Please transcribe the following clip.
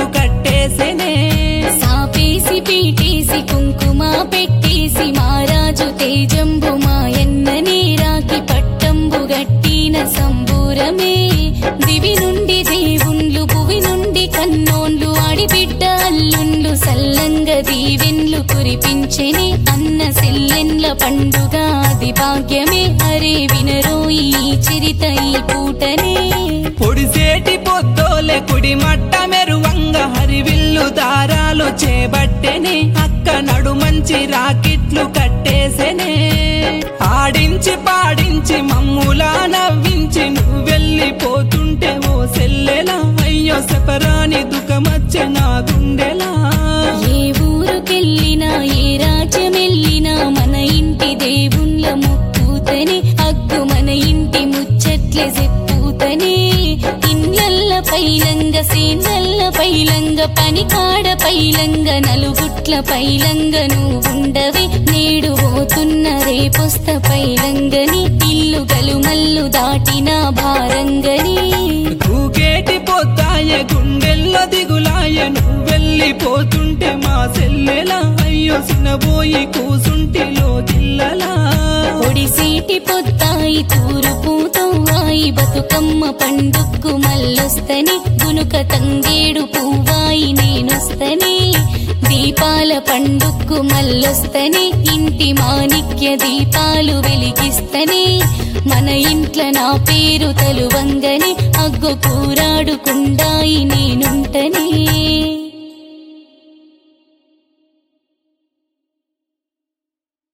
కట్టేసెనే సాపేసి పీటేసి కుంకుమ పెట్టేసి మారాజు తేజంబు మాయన్ననే రాకి పట్టంబు గట్టిన సంబూరమే దివి నుండి దేవుండ్లు భువి నుండి కన్నోన్లు ఆడిబిడ్డ అల్లుండ్లు సల్లంగ దీవెన్లు కురిపించెనే అన్న సెల్లెన్ల పండుగ అది భాగ్యమే అరే వినరోయి ఈ చరిత ఈ పూటనే పొడిసేటి పొద్దోలే కుడి మట్ట మెరువంగ హరివిల్లు దారాలు చేబట్టెనే అక్క నడు మంచి రాకెట్లు కట్టేసెనే ఆడించి పాడించి మమ్ములా నవ్వించి నువ్వు వెళ్ళిపోతుంటే ఓ సెల్లెలా అయ్యో సెపరాని దుఃఖమచ్చే నా గుండెలా ఏ ఊరుకెళ్ళినా ఏ రాజ్యమెళ్ళినా మన ఇంటి దేవుళ్ళ ముక్కుతనే అగ్గు మన ఇంటి ముచ్చట్లే చెప్పుతనే ఇన్నెల్ల పైలంగ సేనల్ల పైలంగ పనికాడ పైలంగ నలుగుట్ల పైలంగ నువ్వుండవే నేడు పోతున్న రేపొస్త పైలంగని ఇల్లు గలుమల్లు దాటిన భారంగని కూకేటి పోతాయ గుండెల్లో దిగులాయ నువ్వు వెళ్ళిపోతుంటే మా సెల్లెలా అయ్యో సినబోయి కూసుంటిలో జిల్లలా ఒడిసీటి పొత్తాయి తూరుపు తవ్వాయి బతుకమ్మ పండుక్కు మల్లొస్తని గునుక తంగేడు పువ్వాయి నేనొస్తని దీపాల పండుక్కు మల్లొస్తని ఇంటి మాణిక్య దీపాలు వెలిగిస్తని మన ఇంట్ల నా పేరు తలువంగని అగ్గు కూరాడుకుండాయి నేనుంటనే